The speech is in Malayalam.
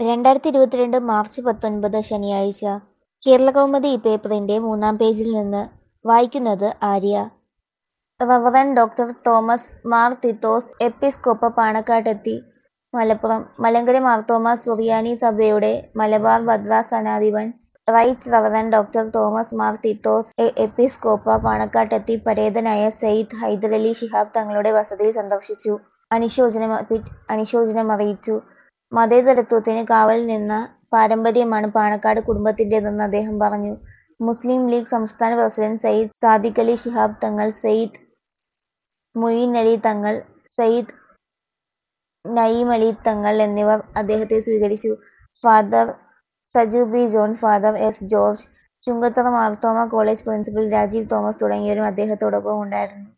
രണ്ടായിരത്തി ഇരുപത്തിരണ്ട് മാർച്ച് പത്തൊൻപത് ശനിയാഴ്ച കേരളകൗമുദി പേപ്പറിന്റെ മൂന്നാം പേജിൽ നിന്ന് വായിക്കുന്നത് Arya reverend doctor Thomas Mar Theethos Episcopa പാണക്കാട്ടെത്തി മലപ്പുറം മലങ്കര മാർത്തോമ സുറിയാനി സഭയുടെ മലബാർ ഭദ്രാസനാധിപൻ right reverend doctor Thomas Mar Theethos എ എപ്പിസ്കോപ്പ പാണക്കാട്ടെത്തി പരേതനായ സയ്യിദ് ഹൈദരലി ശിഹാബ് തങ്ങളുടെ വസതി സന്ദർശിച്ചു അനുശോചനം അനുശോചനമറിയിച്ചു മതേതരത്വത്തിന് കാവൽ നിന്ന പാരമ്പര്യമാണ് പാണക്കാട് കുടുംബത്തിൻ്റെതെന്ന് അദ്ദേഹം പറഞ്ഞു മുസ്ലിം ലീഗ് സംസ്ഥാന പ്രസിഡന്റ് സയ്യിദ് സാദിഖ് അലി ശിഹാബ് തങ്ങൾ സയ്യിദ് മുയിൻ അലി തങ്ങൾ സയ്യിദ് നയീം അലി തങ്ങൾ എന്നിവർ അദ്ദേഹത്തെ സ്വീകരിച്ചു father Saju B John father S George Chungathara Marthoma college principal Rajeev Thomas തുടങ്ങിയവരും അദ്ദേഹത്തോടൊപ്പം ഉണ്ടായിരുന്നു